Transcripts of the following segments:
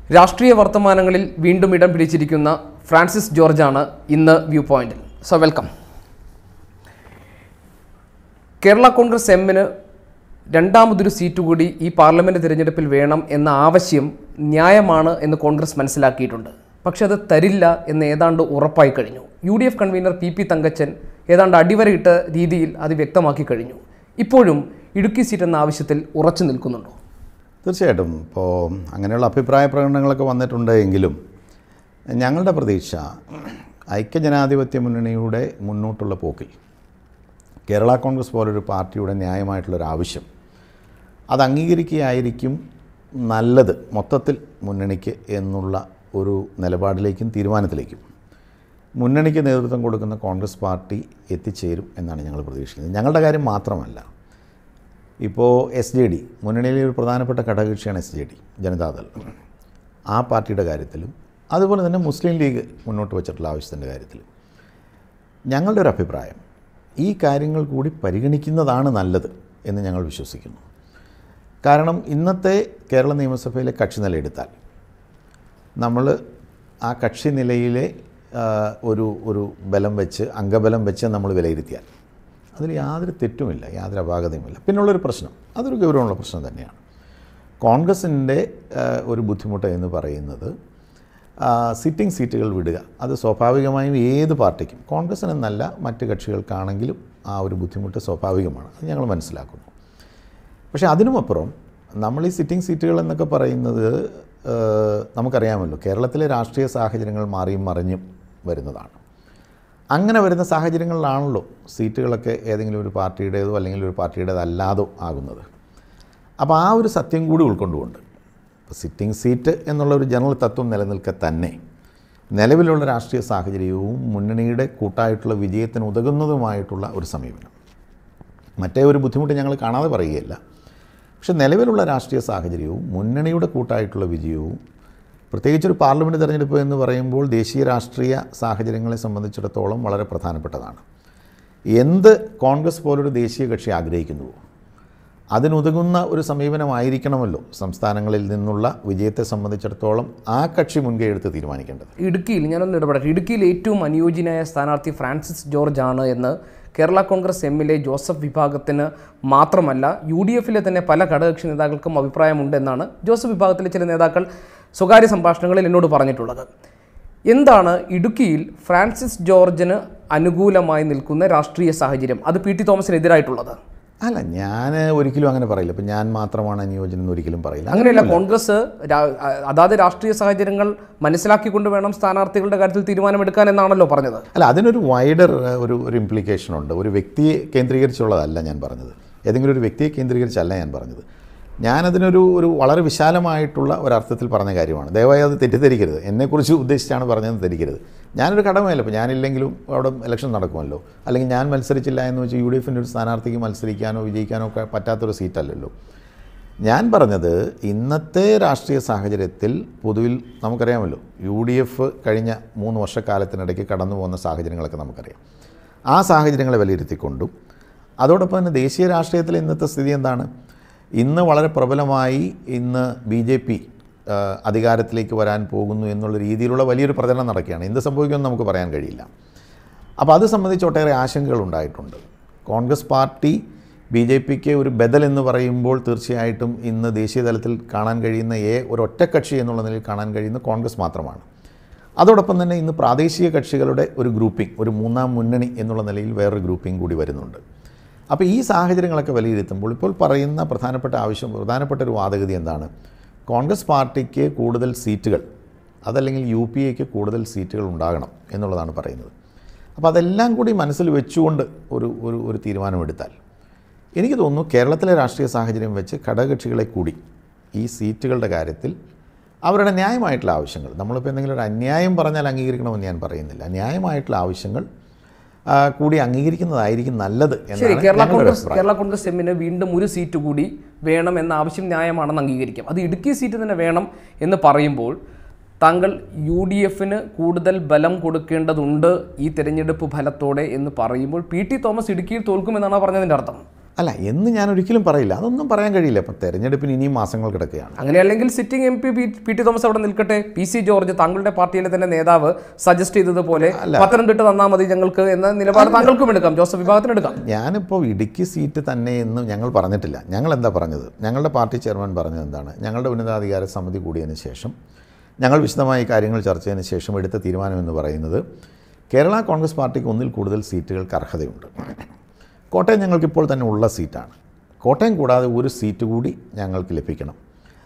രാഷ്ട്രീയ വർത്തമാനങ്ങളിൽ വീണ്ടും ഇടം പിടിച്ചിരിക്കുന്ന ഫ്രാൻസിസ് ജോർജാണ് ഇന്ന് വ്യൂ പോയിന്റിൽ സോ വെൽക്കം കേരള കോൺഗ്രസ് എമ്മിന് രണ്ടാമതൊരു സീറ്റ് കൂടി ഈ പാർലമെൻറ്റ് തിരഞ്ഞെടുപ്പിൽ വേണം എന്ന ആവശ്യം ന്യായമാണ് എന്ന് കോൺഗ്രസ് മനസ്സിലാക്കിയിട്ടുണ്ട് പക്ഷെ അത് തരില്ല എന്ന് ഏതാണ്ട് ഉറപ്പായി കഴിഞ്ഞു U D F convener P P Thankachan ഏതാണ്ട് അടിവരയിട്ട രീതിയിൽ അത് വ്യക്തമാക്കി കഴിഞ്ഞു ഇപ്പോഴും ഇടുക്കി സീറ്റ് എന്ന ആവശ്യത്തിൽ ഉറച്ചു നിൽക്കുന്നുണ്ടോ തീർച്ചയായിട്ടും ഇപ്പോൾ അങ്ങനെയുള്ള അഭിപ്രായ പ്രകടനങ്ങളൊക്കെ വന്നിട്ടുണ്ട് എങ്കിലും ഞങ്ങളുടെ പ്രതീക്ഷ ഐക്യജനാധിപത്യ മുന്നണിയുടെ മുന്നോട്ടുള്ള പോക്കിൽ കേരള കോൺഗ്രസ് പോലൊരു പാർട്ടിയുടെ ന്യായമായിട്ടുള്ളൊരു ആവശ്യം അത് അംഗീകരിക്കുകയായിരിക്കും നല്ലത് മൊത്തത്തിൽ മുന്നണിക്ക് എന്നുള്ള ഒരു നിലപാടിലേക്കും തീരുമാനത്തിലേക്കും മുന്നണിക്ക് നേതൃത്വം കൊടുക്കുന്ന കോൺഗ്രസ് പാർട്ടി എത്തിച്ചേരും എന്നാണ് ഞങ്ങൾ പ്രതീക്ഷിക്കുന്നത് ഞങ്ങളുടെ കാര്യം മാത്രമല്ല ഇപ്പോൾ എസ് ജെ ഡി മുന്നണിയിലെ ഒരു പ്രധാനപ്പെട്ട ഘടകകക്ഷിയാണ് എസ് ജെ ഡി ജനതാദൾ ആ പാർട്ടിയുടെ കാര്യത്തിലും അതുപോലെ തന്നെ മുസ്ലിം ലീഗ് മുന്നോട്ട് വച്ചിട്ടുള്ള ആവശ്യത്തിൻ്റെ കാര്യത്തിലും ഞങ്ങളുടെ ഒരു അഭിപ്രായം ഈ കാര്യങ്ങൾ കൂടി പരിഗണിക്കുന്നതാണ് നല്ലത് എന്ന് ഞങ്ങൾ വിശ്വസിക്കുന്നു കാരണം ഇന്നത്തെ കേരള നിയമസഭയിലെ കക്ഷി നില എടുത്താൽ നമ്മൾ ആ കക്ഷി നിലയിലെ ആ, ഒരു ഒരു ബലം വെച്ച് അംഗബലം വെച്ച് നമ്മൾ വിലയിരുത്തിയാൽ അതിൽ യാതൊരു തെറ്റുമില്ല യാതൊരു അപാകതയുമില്ല പിന്നുള്ളൊരു പ്രശ്നം അതൊരു ഗൗരവമുള്ള പ്രശ്നം തന്നെയാണ് കോൺഗ്രസിൻ്റെ ആ, ഒരു ബുദ്ധിമുട്ട് എന്ന് പറയുന്നത് ആ, സിറ്റിംഗ് സീറ്റുകൾ വിടുക അത് സ്വാഭാവികമായും ഏത് പാർട്ടിക്കും കോൺഗ്രസിനെന്നല്ല മറ്റ് കക്ഷികൾക്കാണെങ്കിലും ആ ഒരു ബുദ്ധിമുട്ട് സ്വാഭാവികമാണ് അത് ഞങ്ങൾ മനസ്സിലാക്കുന്നു പക്ഷേ അതിനുമപ്പുറം നമ്മൾ ഈ സിറ്റിംഗ് സീറ്റുകൾ എന്നൊക്കെ പറയുന്നത് ഏഹ്, നമുക്കറിയാമല്ലോ കേരളത്തിലെ രാഷ്ട്രീയ സാഹചര്യങ്ങൾ മാറിയും മറിഞ്ഞും വരുന്നതാണ് അങ്ങനെ വരുന്ന സാഹചര്യങ്ങളിലാണല്ലോ സീറ്റുകളൊക്കെ ഏതെങ്കിലും ഒരു പാർട്ടിയുടേതോ അല്ലെങ്കിൽ ഒരു പാർട്ടിയുടേതല്ലാതോ ആകുന്നത് അപ്പോൾ ആ ഒരു സത്യം കൂടി ഉൾക്കൊണ്ടുകൊണ്ട് ഇപ്പോൾ സിറ്റിംഗ് സീറ്റ് എന്നുള്ള ഒരു ജനറൽ തത്വം നിലനിൽക്കെ തന്നെ നിലവിലുള്ള രാഷ്ട്രീയ സാഹചര്യവും മുന്നണിയുടെ കൂട്ടായിട്ടുള്ള വിജയത്തിന് ഉതകുന്നതുമായിട്ടുള്ള ഒരു സമീപനം മറ്റേ ഒരു ബുദ്ധിമുട്ട് ഞങ്ങൾ കാണാതെ പറയുകയില്ല പക്ഷെ നിലവിലുള്ള രാഷ്ട്രീയ സാഹചര്യവും മുന്നണിയുടെ കൂട്ടായിട്ടുള്ള വിജയവും പ്രത്യേകിച്ചൊരു പാർലമെൻറ്റ് തെരഞ്ഞെടുപ്പ് എന്ന് പറയുമ്പോൾ ദേശീയ രാഷ്ട്രീയ സാഹചര്യങ്ങളെ സംബന്ധിച്ചിടത്തോളം വളരെ പ്രധാനപ്പെട്ടതാണ് എന്ത് കോൺഗ്രസ് പോലൊരു ദേശീയ കക്ഷി ആഗ്രഹിക്കുന്നുവോ അതിനുതകുന്ന ഒരു സമീപനമായിരിക്കണമല്ലോ സംസ്ഥാനങ്ങളിൽ നിന്നുള്ള വിജയത്തെ സംബന്ധിച്ചിടത്തോളം ആ കക്ഷി മുൻകൈ എടുത്ത് തീരുമാനിക്കേണ്ടത് ഇടുക്കിയിൽ ഞാനൊന്ന് ഇടപെടട്ടെ ഇടുക്കിയിൽ ഏറ്റവും അനുയോജ്യനായ സ്ഥാനാർത്ഥി ഫ്രാൻസിസ് ജോർജ് ആണ് എന്ന് കേരള കോൺഗ്രസ് എമ്മിലെ ജോസഫ് വിഭാഗത്തിന് മാത്രമല്ല യു ഡി എഫിലെ തന്നെ പല ഘടകകക്ഷി നേതാക്കൾക്കും അഭിപ്രായമുണ്ട് എന്നാണ് ജോസഫ് വിഭാഗത്തിലെ ചില നേതാക്കൾ സ്വകാര്യ സംഭാഷണങ്ങളിൽ എന്നോട് പറഞ്ഞിട്ടുള്ളത് എന്താണ് ഇടുക്കിയിൽ ഫ്രാൻസിസ് ജോർജിന് അനുകൂലമായി നിൽക്കുന്ന രാഷ്ട്രീയ സാഹചര്യം അത് പി ടി തോമസിനെതിരായിട്ടുള്ളത് അല്ല ഞാൻ ഒരിക്കലും അങ്ങനെ പറയില്ല ഇപ്പം ഞാൻ മാത്രമാണ് അനുയോജ്യം എന്ന് ഒരിക്കലും പറയില്ല അങ്ങനെയല്ല കോൺഗ്രസ് രാ- അതാത് രാഷ്ട്രീയ സാഹചര്യങ്ങൾ മനസ്സിലാക്കിക്കൊണ്ട് വേണം സ്ഥാനാർത്ഥികളുടെ കാര്യത്തിൽ തീരുമാനമെടുക്കാൻ എന്നാണല്ലോ പറഞ്ഞത് അല്ല അതിനൊരു വൈഡർ ഒരു ഒരു ഇംപ്ലിക്കേഷൻ ഉണ്ട് ഒരു വ്യക്തിയെ കേന്ദ്രീകരിച്ചുള്ളതല്ല ഞാൻ പറഞ്ഞത് ഏതെങ്കിലും ഒരു വ്യക്തിയെ കേന്ദ്രീകരിച്ചല്ല ഞാൻ പറഞ്ഞത് ഞാനതിനൊരു ഒരു വളരെ വിശാലമായിട്ടുള്ള ഒരർത്ഥത്തിൽ പറഞ്ഞ കാര്യമാണ് ദയവായി അത് തെറ്റിദ്ധരിക്കരുത് എന്നെക്കുറിച്ച് ഉദ്ദേശിച്ചാണ് പറഞ്ഞതെന്ന് ധരിക്കരുത് ഞാനൊരു കടമയല്ല ഇപ്പോൾ ഞാനില്ലെങ്കിലും അവിടെ ഇലക്ഷൻ നടക്കുമല്ലോ അല്ലെങ്കിൽ ഞാൻ മത്സരിച്ചില്ല എന്ന് വെച്ച് യു ഡി എഫിൻ്റെ ഒരു സ്ഥാനാർത്ഥിക്ക് മത്സരിക്കാനോ വിജയിക്കാനോ ഒക്കെ പറ്റാത്തൊരു സീറ്റല്ലല്ലോ ഞാൻ പറഞ്ഞത് ഇന്നത്തെ രാഷ്ട്രീയ സാഹചര്യത്തിൽ പൊതുവിൽ നമുക്കറിയാമല്ലോ യു ഡി എഫ് കഴിഞ്ഞ മൂന്ന് വർഷക്കാലത്തിനിടയ്ക്ക് കടന്നു പോകുന്ന സാഹചര്യങ്ങളൊക്കെ നമുക്കറിയാം ആ സാഹചര്യങ്ങളെ വിലയിരുത്തിക്കൊണ്ടും അതോടൊപ്പം തന്നെ ദേശീയ രാഷ്ട്രീയത്തിലെ ഇന്നത്തെ സ്ഥിതി എന്താണ് ഇന്ന് വളരെ പ്രബലമായി ഇന്ന് ബി ജെ പി അധികാരത്തിലേക്ക് വരാൻ പോകുന്നു എന്നുള്ള രീതിയിലുള്ള വലിയൊരു പ്രചരണം നടക്കുകയാണ് എന്ത് സംഭവിക്കുമെന്ന് നമുക്ക് പറയാൻ കഴിയില്ല അപ്പോൾ അത് സംബന്ധിച്ച് ഒട്ടേറെ ആശങ്കകൾ ഉണ്ടായിട്ടുണ്ട് കോൺഗ്രസ് പാർട്ടി ബി ജെ പിക്ക് ഒരു ബദൽ എന്ന് പറയുമ്പോൾ തീർച്ചയായിട്ടും ഇന്ന് ദേശീയ തലത്തിൽ കാണാൻ കഴിയുന്ന ഏ ഒരു ഒറ്റക്കക്ഷി എന്നുള്ള നിലയിൽ കാണാൻ കഴിയുന്ന കോൺഗ്രസ് മാത്രമാണ് അതോടൊപ്പം തന്നെ ഇന്ന് പ്രാദേശിക കക്ഷികളുടെ ഒരു ഗ്രൂപ്പിംഗ് ഒരു മൂന്നാം മുന്നണി എന്നുള്ള നിലയിൽ വേറൊരു ഗ്രൂപ്പിംഗ് കൂടി വരുന്നുണ്ട് അപ്പോൾ ഈ സാഹചര്യങ്ങളൊക്കെ വിലയിരുത്തുമ്പോൾ ഇപ്പോൾ പറയുന്ന പ്രധാനപ്പെട്ട ആവശ്യം പ്രധാനപ്പെട്ട ഒരു വാദഗതി എന്താണ് കോൺഗ്രസ് പാർട്ടിക്ക് കൂടുതൽ സീറ്റുകൾ അതല്ലെങ്കിൽ യു പി എക്ക് കൂടുതൽ സീറ്റുകൾ ഉണ്ടാകണം എന്നുള്ളതാണ് പറയുന്നത് അപ്പോൾ അതെല്ലാം കൂടി മനസ്സിൽ വെച്ചുകൊണ്ട് ഒരു ഒരു ഒരു തീരുമാനമെടുത്താൽ എനിക്ക് തോന്നുന്നു കേരളത്തിലെ രാഷ്ട്രീയ സാഹചര്യം വെച്ച് ഘടകകക്ഷികളെ കൂടി ഈ സീറ്റുകളുടെ കാര്യത്തിൽ അവരുടെ ന്യായമായിട്ടുള്ള ആവശ്യങ്ങൾ നമ്മളിപ്പോൾ എന്തെങ്കിലും ഒരു അന്യായം പറഞ്ഞാൽ അംഗീകരിക്കണമെന്ന് ഞാൻ പറയുന്നില്ല ന്യായമായിട്ടുള്ള ആവശ്യങ്ങൾ ആ, കൂടി അംഗീകരിക്കുന്നതായിരിക്കും നല്ലത് ശരി എന്നാണ് കേരള ഞങ്ങളുടെ ഒരു കോൺഗ്രസ് അഭിപ്രായം കേരള കോൺഗ്രസ് എമ്മിന് വീണ്ടും ഒരു സീറ്റ് കൂടി വേണം എന്ന ആവശ്യം ന്യായമാണെന്ന് അംഗീകരിക്കാം അത് ഇടുക്കി സീറ്റ് തന്നെ വേണം എന്ന് പറയുമ്പോൾ താങ്കൾ യു ഡി എഫിന് കൂടുതൽ ബലം കൊടുക്കേണ്ടതുണ്ട് ഈ തെരഞ്ഞെടുപ്പ് ഫലത്തോടെ എന്ന് പറയുമ്പോൾ പി ടി തോമസ് ഇടുക്കിയിൽ തോൽക്കുമെന്നാണ് പറഞ്ഞതിൻ്റെ അർത്ഥം അല്ല എന്ന് ഞാൻ ഒരിക്കലും പറയില്ല അതൊന്നും പറയാൻ കഴിയില്ല ഇപ്പം തെരഞ്ഞെടുപ്പിന് ഇനിയും മാസങ്ങൾ കിടക്കുകയാണ് അങ്ങനെയല്ലെങ്കിൽ sitting M P P T Thomas അവിടെ നിൽക്കട്ടെ പി സി ജോർജ് താങ്കളുടെ പാർട്ടിയിലെ തന്നെ നേതാവ് സജസ്റ്റ് ചെയ്തതുപോലെ പത്തനംതിട്ട തന്നാൽ മതി ഞങ്ങൾക്ക് എന്ന നിലപാട് താങ്കൾക്കും എടുക്കാം ജോസഫ് വിഭാഗത്തിന് എടുക്കാം ഞാനിപ്പോൾ ഇടുക്കി സീറ്റ് തന്നെ എന്ന് ഞങ്ങൾ പറഞ്ഞിട്ടില്ല ഞങ്ങൾ എന്താ പറഞ്ഞത് ഞങ്ങളുടെ പാർട്ടി ചെയർമാൻ പറഞ്ഞത് എന്താണ് ഞങ്ങളുടെ ഉന്നതാധികാര സമിതി കൂടിയതിന് ശേഷം ഞങ്ങൾ വിശദമായി കാര്യങ്ങൾ ചർച്ച ചെയ്തതിന് ശേഷം എടുത്ത തീരുമാനം എന്ന് പറയുന്നത് കേരള കോൺഗ്രസ് പാർട്ടിക്ക് ഒന്നിൽ കൂടുതൽ സീറ്റുകൾക്ക് അർഹതയുണ്ട് കോട്ടയം ഞങ്ങൾക്കിപ്പോൾ തന്നെ ഉള്ള സീറ്റാണ് കോട്ടയം കൂടാതെ ഒരു സീറ്റ് കൂടി ഞങ്ങൾക്ക് ലഭിക്കണം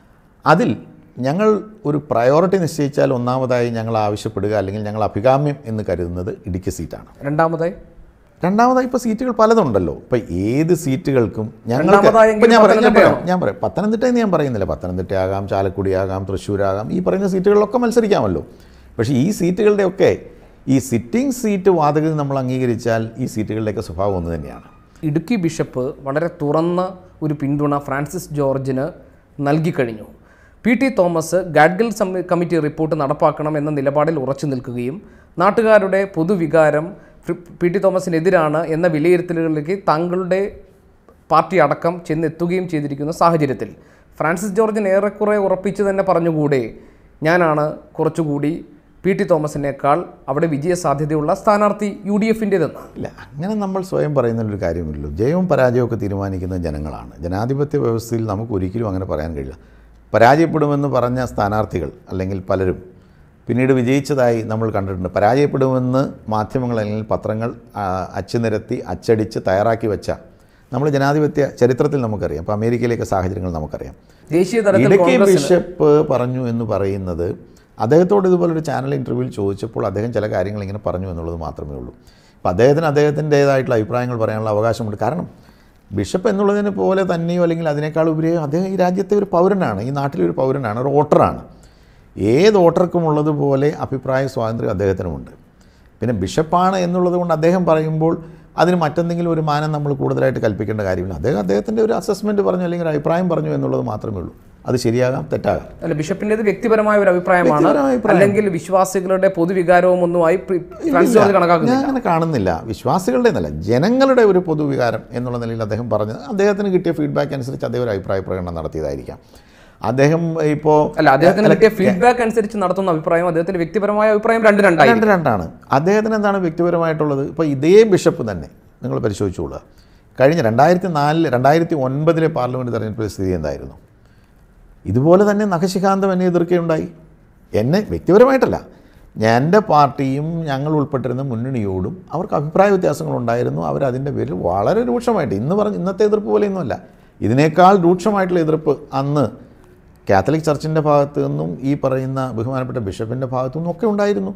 അതിൽ ഞങ്ങൾ ഒരു പ്രയോറിറ്റി നിശ്ചയിച്ചാൽ ഒന്നാമതായി ഞങ്ങൾ ആവശ്യപ്പെടുക അല്ലെങ്കിൽ ഞങ്ങൾ അഭികാമ്യം എന്ന് കരുതുന്നത് ഇടുക്കി സീറ്റാണ് രണ്ടാമതായി രണ്ടാമതായി ഇപ്പോൾ സീറ്റുകൾ പലതുണ്ടല്ലോ ഇപ്പോൾ ഏത് സീറ്റുകൾക്കും ഞങ്ങൾക്ക് രണ്ടാമതായി ഇപ്പം ഞാൻ പറയാം ഞാൻ പത്തനംതിട്ടയോ? പറയാം ഞാൻ പറയാം പത്തനംതിട്ട എന്ന് ഞാൻ പറയുന്നില്ല പത്തനംതിട്ടയാകാം ചാലക്കുടിയാകാം തൃശ്ശൂരാകാം ഈ പറയുന്ന സീറ്റുകളിലൊക്കെ മത്സരിക്കാമല്ലോ പക്ഷേ ഈ സീറ്റുകളുടെയൊക്കെ ഈ സിറ്റിംഗ് സീറ്റ് വാതകം നമ്മൾ അംഗീകരിച്ചാൽ ഈ സീറ്റുകളുടെയൊക്കെ സ്വഭാവം ഒന്ന് തന്നെയാണ് ഇടുക്കി ബിഷപ്പ് വളരെ തുറന്ന ഒരു പിന്തുണ ഫ്രാൻസിസ് ജോർജിന് നൽകിക്കഴിഞ്ഞു പി ടി തോമസ് ഗാഡ്ഗിൽ സമ്മി- കമ്മിറ്റി റിപ്പോർട്ട് നടപ്പാക്കണം എന്ന നിലപാടിൽ ഉറച്ചു നിൽക്കുകയും നാട്ടുകാരുടെ പൊതുവികാരം ഫ്രി- പി ടി തോമസിനെതിരാണ് എന്ന വിലയിരുത്തലുകളിലേക്ക് താങ്കളുടെ പാർട്ടി അടക്കം ചെന്നെത്തുകയും ചെയ്തിരിക്കുന്ന സാഹചര്യത്തിൽ ഫ്രാൻസിസ് ജോർജിന് ഏറെക്കുറെ ഉറപ്പിച്ച് തന്നെ പറഞ്ഞുകൂടെ ഞാനാണ് കുറച്ചുകൂടി പി ടി തോമസിനേക്കാൾ അവിടെ വിജയ സാധ്യതയുള്ള സ്ഥാനാർത്ഥി യു ഡി എഫിൻ്റേതെന്ന് ഇല്ല അങ്ങനെ നമ്മൾ സ്വയം പറയുന്നതിലൊരു കാര്യമില്ലല്ലോ ജയവും പരാജയവും ഒക്കെ തീരുമാനിക്കുന്നത് ജനങ്ങളാണ് ജനാധിപത്യ വ്യവസ്ഥയിൽ നമുക്ക് ഒരിക്കലും അങ്ങനെ പറയാൻ കഴിയില്ല പരാജയപ്പെടുമെന്ന് പറഞ്ഞ സ്ഥാനാർത്ഥികൾ അല്ലെങ്കിൽ പലരും പിന്നീട് വിജയിച്ചതായി നമ്മൾ കണ്ടിട്ടുണ്ട് പരാജയപ്പെടുമെന്ന് മാധ്യമങ്ങൾ അല്ലെങ്കിൽ പത്രങ്ങൾ ആ, അച്ചുനിരത്തി അച്ചടിച്ച് തയ്യാറാക്കി വെച്ച നമ്മൾ ജനാധിപത്യ ചരിത്രത്തിൽ നമുക്കറിയാം അപ്പോൾ അമേരിക്കയിലേക്ക് സാഹചര്യങ്ങൾ നമുക്കറിയാം ദേശീയ തലത്തിൽ ഇടുക്കി കോൺഗ്രസ് ബിഷപ്പ് പറഞ്ഞു എന്ന് പറയുന്നത് അദ്ദേഹത്തോട് ഇതുപോലൊരു ചാനൽ ഇൻ്റർവ്യൂവിൽ ചോദിച്ചപ്പോൾ അദ്ദേഹം ചില കാര്യങ്ങൾ ഇങ്ങനെ പറഞ്ഞു എന്നുള്ളത് മാത്രമേ ഉള്ളൂ അപ്പോൾ അദ്ദേഹത്തിന് അദ്ദേഹത്തിൻ്റേതായിട്ടുള്ള അഭിപ്രായങ്ങൾ പറയാനുള്ള അവകാശമുണ്ട് കാരണം ബിഷപ്പ് എന്നുള്ളതിന് പോലെ തന്നെയോ അല്ലെങ്കിൽ അതിനേക്കാൾ ഉപരി അദ്ദേഹം ഈ രാജ്യത്തെ ഒരു പൗരനാണ് ഈ നാട്ടിലെ ഒരു പൗരനാണ് ഒരു വോട്ടറാണ് ഏത് വോട്ടർക്കും ഉള്ളതുപോലെ അഭിപ്രായ സ്വാതന്ത്ര്യം അദ്ദേഹത്തിനുമുണ്ട് പിന്നെ ബിഷപ്പാണ് എന്നുള്ളത് കൊണ്ട് അദ്ദേഹം പറയുമ്പോൾ അതിന് മറ്റെന്തെങ്കിലും ഒരു മാനം നമ്മൾ കൂടുതലായിട്ട് കൽപ്പിക്കേണ്ട കാര്യമില്ല അദ്ദേഹം അദ്ദേഹത്തിൻ്റെ ഒരു അസസ്മെൻറ്റ് പറഞ്ഞു അല്ലെങ്കിൽ ഒരു അഭിപ്രായം പറഞ്ഞു എന്നുള്ളത് മാത്രമേ ഉള്ളൂ അത് ശരിയാകാം തെറ്റാകാം അല്ല ബിഷപ്പിന്റേത് വ്യക്തിപരമായ ഒരു അഭിപ്രായമാണ് വ്യക്തിപരമായ അഭിപ്രായം. അല്ലെങ്കിൽ വിശ്വാസികളുടെ പൊതുവികാരവും ഒന്നുമായി പ്രി- ഫ്രാൻസിസ് ജോർജ് ഞാൻ കണക്കാക്കുന്നില്ല അങ്ങനെ കാണുന്നില്ല വിശ്വാസികളുടെ എന്നല്ല ജനങ്ങളുടെ ഒരു പൊതുവികാരം എന്നുള്ള നിലയിൽ അദ്ദേഹം പറഞ്ഞത് അദ്ദേഹത്തിന് കിട്ടിയ ഫീഡ്ബാക്ക് അനുസരിച്ച് അദ്ദേഹം ഒരു അഭിപ്രായ പ്രകടനം നടത്തിയതായിരിക്കാം അദ്ദേഹം ഇപ്പോൾ അല്ല അദ്ദേഹത്തിന് കിട്ടിയ ഫീഡ്ബാക്ക് അനുസരിച്ച് നടത്തുന്ന അഭിപ്രായം അദ്ദേഹത്തിന്റെ വ്യക്തിപരമായ അഭിപ്രായം രണ്ട് രണ്ടായി രണ്ട് രണ്ടാണ് അദ്ദേഹത്തിന് എന്താണ് വ്യക്തിപരമായിട്ടുള്ളത് ഇപ്പോൾ ഇതേ ബിഷപ്പ് തന്നെ നിങ്ങൾ പരിശോധിച്ചുകൊള്ളുക കഴിഞ്ഞ രണ്ടായിരത്തി നാലിൽ രണ്ടായിരത്തി ഒൻപതിലെ പാർലമെൻറ്റ് തെരഞ്ഞെടുപ്പിലെ സ്ഥിതി എന്തായിരുന്നു ഇതുപോലെ തന്നെ നഖശിഖാന്തം എന്നെ എതിർക്കുകയുണ്ടായി എന്നെ വ്യക്തിപരമായിട്ടല്ല ഞാൻ എൻ്റെ പാർട്ടിയും ഞങ്ങൾ ഉൾപ്പെട്ടിരുന്ന മുന്നണിയോടും അവർക്ക് അഭിപ്രായ വ്യത്യാസങ്ങളുണ്ടായിരുന്നു അവരതിൻ്റെ പേരിൽ വളരെ രൂക്ഷമായിട്ട് ഇന്ന് പറഞ്ഞ ഇന്നത്തെ എതിർപ്പ് പോലെയൊന്നുമല്ല ഇതിനേക്കാൾ രൂക്ഷമായിട്ടുള്ള എതിർപ്പ് അന്ന് കാത്തലിക് ചർച്ചിൻ്റെ ഭാഗത്തു നിന്നും ഈ പറയുന്ന ബഹുമാനപ്പെട്ട ബിഷപ്പിൻ്റെ ഭാഗത്തു നിന്നും ഒക്കെ ഉണ്ടായിരുന്നു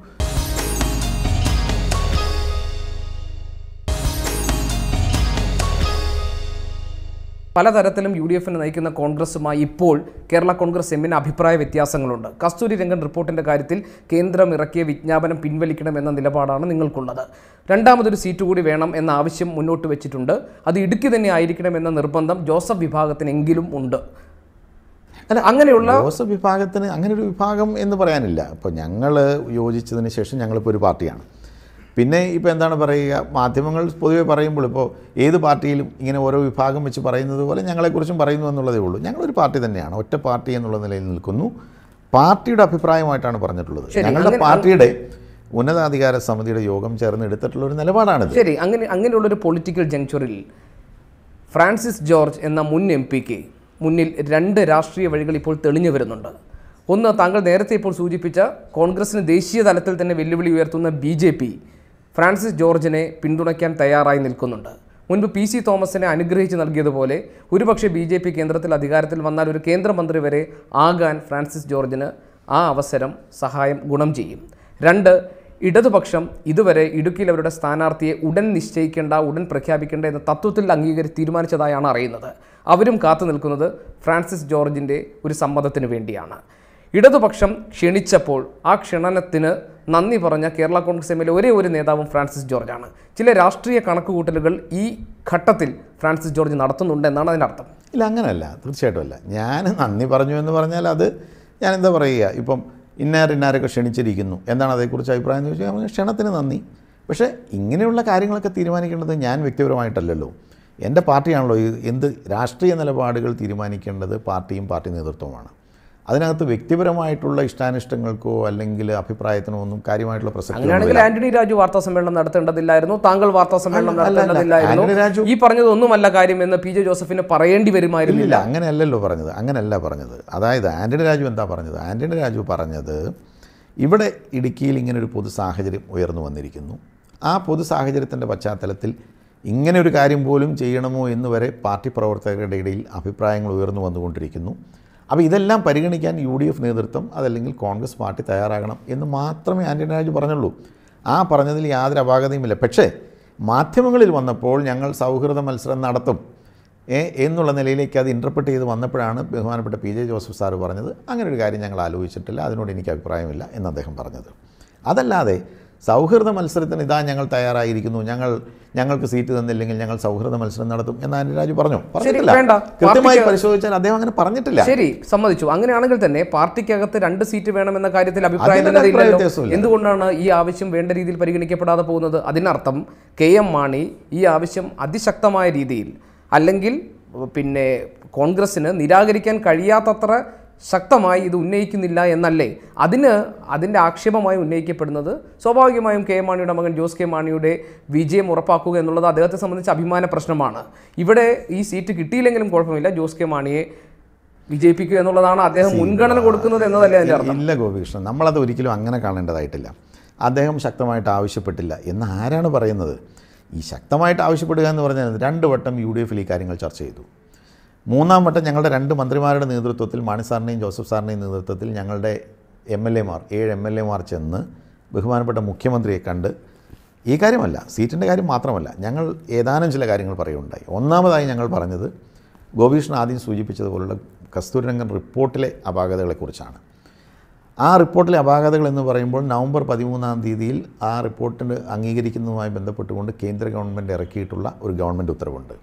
പലതരത്തിലും യു ഡി എഫിനെ നയിക്കുന്ന കോൺഗ്രസുമായി ഇപ്പോൾ കേരള കോൺഗ്രസ് എമ്മിന് അഭിപ്രായ വ്യത്യാസങ്ങളുണ്ട് കസ്തൂരി രംഗൻ റിപ്പോർട്ടിന്റെ കാര്യത്തിൽ കേന്ദ്രം ഇറക്കിയ വിജ്ഞാപനം പിൻവലിക്കണമെന്ന നിലപാടാണ് നിങ്ങൾക്കുള്ളത് രണ്ടാമതൊരു സീറ്റ് കൂടി വേണം എന്ന ആവശ്യം മുന്നോട്ട് വെച്ചിട്ടുണ്ട് അത് ഇടുക്കി തന്നെ ആയിരിക്കണം എന്ന നിർബന്ധം ജോസഫ് വിഭാഗത്തിനെങ്കിലും ഉണ്ട് അല്ല അങ്ങനെയുള്ള ജോസഫ് വിഭാഗത്തിന് അങ്ങനെ ഒരു വിഭാഗം എന്ന് പറയാനില്ല ഇപ്പോൾ ഞങ്ങൾ യോജിച്ചതിന് ശേഷം ഞങ്ങളിപ്പോൾ ഒരു പാർട്ടിയാണ് പിന്നെ ഇപ്പോൾ എന്താണ് പറയുക മാധ്യമങ്ങൾ പൊതുവെ പറയുമ്പോൾ ഇപ്പോൾ ഏത് പാർട്ടിയിലും ഇങ്ങനെ ഓരോ വിഭാഗം വെച്ച് പറയുന്നത് പോലെ ഞങ്ങളെക്കുറിച്ചും പറയുന്നു എന്നുള്ളതേ ഉള്ളൂ ഞങ്ങളൊരു പാർട്ടി തന്നെയാണ് ഒറ്റ പാർട്ടി എന്നുള്ള നിലയിൽ നിൽക്കുന്നു പാർട്ടിയുടെ അഭിപ്രായമായിട്ടാണ് പറഞ്ഞിട്ടുള്ളത് ശരി, ഞങ്ങളുടെ അങ്ങനെ- പാർട്ടിയുടെ ഉന്നതാധികാര സമിതിയുടെ യോഗം ചേർന്ന് എടുത്തിട്ടുള്ള ഒരു നിലപാടാണിത് ശരി അങ്ങനെ അങ്ങനെയുള്ളൊരു പൊളിറ്റിക്കൽ ജങ്ചറിൽ ഫ്രാൻസിസ് ജോർജ് എന്ന മുൻ എം പിക്ക് മുന്നിൽ രണ്ട് രാഷ്ട്രീയ വഴികൾ ഇപ്പോൾ തെളിഞ്ഞു വരുന്നുണ്ട് ഒന്ന് താങ്കൾ നേരത്തെ ഇപ്പോൾ സൂചിപ്പിച്ച കോൺഗ്രസിന് ദേശീയ തലത്തിൽ തന്നെ വെല്ലുവിളി ഉയർത്തുന്ന ബി ജെ പി ഫ്രാൻസിസ് ജോർജിനെ പിന്തുണയ്ക്കാൻ തയ്യാറായി നിൽക്കുന്നുണ്ട് മുൻപ് പി സി തോമസിനെ അനുഗ്രഹിച്ച് നൽകിയതുപോലെ ഒരുപക്ഷെ ബി ജെ പി കേന്ദ്രത്തിൽ അധികാരത്തിൽ വന്നാൽ ഒരു കേന്ദ്രമന്ത്രി വരെ ആകാൻ ഫ്രാൻസിസ് ജോർജിന് ആ അവസരം സഹായം ഗുണം ചെയ്യും രണ്ട് ഇടതുപക്ഷം ഇതുവരെ ഇടുക്കിയിൽ അവരുടെ സ്ഥാനാർത്ഥിയെ ഉടൻ നിശ്ചയിക്കേണ്ട ഉടൻ പ്രഖ്യാപിക്കേണ്ട എന്ന തത്വത്തിൽ അംഗീകരി തീരുമാനിച്ചതായാണ് അറിയുന്നത് അവരും കാത്തു നിൽക്കുന്നത് ഫ്രാൻസിസ് ജോർജിൻ്റെ ഒരു സമ്മതത്തിന് വേണ്ടിയാണ് ഇടതുപക്ഷം ക്ഷണിച്ചപ്പോൾ ആ ക്ഷണനത്തിന് നന്ദി പറഞ്ഞ കേരള കോൺഗ്രസ് എമ്മിലെ ഒരേ ഒരു നേതാവും ഫ്രാൻസിസ് ജോർജാണ് ചില രാഷ്ട്രീയ കണക്കുകൂട്ടലുകൾ ഈ ഘട്ടത്തിൽ ഫ്രാൻസിസ് ജോർജ് നടത്തുന്നുണ്ട് എന്നാണ് അതിനർത്ഥം ഇല്ല അങ്ങനെയല്ല തീർച്ചയായിട്ടും അല്ല ഞാൻ നന്ദി പറഞ്ഞു എന്ന് പറഞ്ഞാൽ അത് ഞാൻ എന്താ പറയുക ഇപ്പം ഇന്നാർ ഇന്നാരൊക്കെ ക്ഷണിച്ചിരിക്കുന്നു എന്താണ് അതേക്കുറിച്ച് അഭിപ്രായം എന്ന് ചോദിച്ചാൽ ക്ഷണത്തിന് നന്ദി പക്ഷേ ഇങ്ങനെയുള്ള കാര്യങ്ങളൊക്കെ തീരുമാനിക്കേണ്ടത് ഞാൻ വ്യക്തിപരമായിട്ടല്ലല്ലോ എൻ്റെ പാർട്ടിയാണല്ലോ ഈ എന്ത് രാഷ്ട്രീയ നിലപാടുകൾ തീരുമാനിക്കേണ്ടത് പാർട്ടിയും പാർട്ടി നേതൃത്വമാണ് അതിനകത്ത് വ്യക്തിപരമായിട്ടുള്ള ഇഷ്ടാനിഷ്ടങ്ങൾക്കോ അല്ലെങ്കിൽ അഭിപ്രായത്തിനോ ഒന്നും കാര്യമായിട്ടുള്ള പ്രസക്തി അങ്ങനെയാണെങ്കിൽ ആന്റണി രാജു വാർത്താ സമ്മേളനം നടത്തേണ്ടതില്ലായിരുന്നു താങ്കൾ വാർത്താ സമ്മേളനം അല്ല, അല്ല, ആന്റണി നടത്തേണ്ടതില്ലായിരുന്നു രാജു- ഈ പറഞ്ഞതൊന്നുമല്ല കാര്യം എന്ന് പി ജെ ജോസഫിന് പറയേണ്ടി വരുമായിരുന്നില്ല ഇല്ല അങ്ങനെയല്ലല്ലോ പറഞ്ഞത് അങ്ങനെയല്ല പറഞ്ഞത് അതായത് ആൻ്റണി രാജു എന്താ പറഞ്ഞത് ആൻ്റണി രാജു പറഞ്ഞത് ഇവിടെ ഇടുക്കിയിൽ ഇങ്ങനെ ഒരു പൊതു സാഹചര്യം ഉയർന്നു വന്നിരിക്കുന്നു ആ പൊതു സാഹചര്യത്തിൻ്റെ പശ്ചാത്തലത്തിൽ ഇങ്ങനെ ഒരു കാര്യം പോലും ചെയ്യണമോ എന്ന് വരെ പാർട്ടി പ്രവർത്തകരുടെ ഇടയിൽ അഭിപ്രായങ്ങൾ ഉയർന്നു വന്നുകൊണ്ടിരിക്കുന്നു അപ്പോൾ ഇതെല്ലാം പരിഗണിക്കാൻ യു ഡി എഫ് നേതൃത്വം അതല്ലെങ്കിൽ കോൺഗ്രസ് പാർട്ടി തയ്യാറാകണം എന്ന് മാത്രമേ ആൻ്റണി രാജു പറഞ്ഞുള്ളൂ ആ പറഞ്ഞതിൽ യാതൊരു അപാകതയുമില്ല പക്ഷേ മാധ്യമങ്ങളിൽ വന്നപ്പോൾ ഞങ്ങൾ സൗഹൃദ മത്സരം നടത്തും ഏ എന്നുള്ള നിലയിലേക്ക് അത് ഇൻ്റർപ്രറ്റ് ചെയ്ത് വന്നപ്പോഴാണ് ബഹുമാനപ്പെട്ട പി ജെ ജോസഫ് സാറ് പറഞ്ഞത് അങ്ങനെ ഒരു കാര്യം ഞങ്ങൾ ആലോചിച്ചിട്ടില്ല അതിനോട് എനിക്ക് അഭിപ്രായമില്ല എന്ന് അദ്ദേഹം പറഞ്ഞത് അതല്ലാതെ സൗഹൃദ മത്സരത്തിന് ഇതാ ഞങ്ങൾ തയ്യാറായിരിക്കുന്നു ഞങ്ങൾ ഞങ്ങൾക്ക് സീറ്റ് തന്നില്ലെങ്കിൽ ഞങ്ങൾ സൗഹൃദ മത്സരം നടത്തും എന്ന് ആന്റരാജ് പറഞ്ഞു പറഞ്ഞിട്ടില്ല വേണ്ട. കൃത്യമായി പാർട്ടിക്ക് പരിശോധിച്ചാൽ അദ്ദേഹം അങ്ങനെ പറഞ്ഞിട്ടില്ല ശരി സമ്മതിച്ചു അങ്ങനെയാണെങ്കിൽ തന്നെ പാർട്ടിക്കകത്ത് രണ്ട് സീറ്റ് വേണമെന്ന കാര്യത്തിൽ അഭിപ്രായ അതിന് ഭിന്നതയില്ലല്ലോ. അഭിപ്രായ വ്യത്യാസമില്ല. എന്തുകൊണ്ടാണ് ഈ ആവശ്യം വേണ്ട രീതിയിൽ പരിഗണിക്കപ്പെടാതെ പോകുന്നത് അതിനർത്ഥം കെ എം മാണി ഈ ആവശ്യം അതിശക്തമായ രീതിയിൽ അല്ലെങ്കിൽ പിന്നെ കോൺഗ്രസിന് നിരാകരിക്കാൻ കഴിയാത്തത്ര ശക്തമായി ഇത് ഉന്നയിക്കുന്നില്ല എന്നല്ലേ അതിന് അതിൻ്റെ ആക്ഷേപമായി ഉന്നയിക്കപ്പെടുന്നത് സ്വാഭാവികമായും കെ എം മാണിയുടെ മകൻ ജോസ് കെ മാണിയുടെ വിജയം ഉറപ്പാക്കുക എന്നുള്ളത് അദ്ദേഹത്തെ സംബന്ധിച്ച് അഭിമാന പ്രശ്നമാണ് ഇവിടെ ഈ സീറ്റ് കിട്ടിയില്ലെങ്കിലും കുഴപ്പമില്ല ജോസ് കെ മാണിയെ വിജയിപ്പിക്കുക എന്നുള്ളതാണ് അദ്ദേഹം മുൻഗണന കൊടുക്കുന്നത് എന്നതല്ലേ അതിൻ്റെ അർത്ഥം ഇല്ല ഗോപികൃഷ്ണൻ നമ്മളത് ഒരിക്കലും അങ്ങനെ കാണേണ്ടതായിട്ടില്ല അദ്ദേഹം ശക്തമായിട്ട് ആവശ്യപ്പെട്ടില്ല എന്ന് ആരാണ് പറയുന്നത് ഈ ശക്തമായിട്ട് ആവശ്യപ്പെടുക എന്ന് പറഞ്ഞാൽ രണ്ട് വട്ടം യു ഡി എഫിൽ ഈ കാര്യങ്ങൾ ചർച്ച ചെയ്തു മൂന്നാം വട്ടം ഞങ്ങളുടെ രണ്ട് മന്ത്രിമാരുടെ നേതൃത്വത്തിൽ മാണി സാറിനെയും ജോസഫ് സാറിനെയും നേതൃത്വത്തിൽ ഞങ്ങളുടെ എം എൽ എമാർ ഏഴ് എം എൽ എമാർ ചെന്ന് ബഹുമാനപ്പെട്ട മുഖ്യമന്ത്രിയെ കണ്ട് ഈ കാര്യമല്ല സീറ്റിൻ്റെ കാര്യം മാത്രമല്ല ഞങ്ങൾ ഏതാനും ചില കാര്യങ്ങൾ പറയുകയുണ്ടായി ഒന്നാമതായി ഞങ്ങൾ പറഞ്ഞത് ഗോപീഷ്ണൻ ആദ്യം സൂചിപ്പിച്ചതുപോലുള്ള കസ്തൂരിരംഗൻ റിപ്പോർട്ടിലെ അപാകതകളെക്കുറിച്ചാണ് ആ റിപ്പോർട്ടിലെ അപാകതകൾ എന്ന് പറയുമ്പോൾ നവംബർ പതിമൂന്നാം തീയതിയിൽ ആ റിപ്പോർട്ടിന് അംഗീകരിക്കുന്നതുമായി ബന്ധപ്പെട്ടുകൊണ്ട് കേന്ദ്ര ഗവൺമെൻറ് ഇറക്കിയിട്ടുള്ള ഒരു ഗവൺമെൻറ് ഉത്തരവുണ്ട്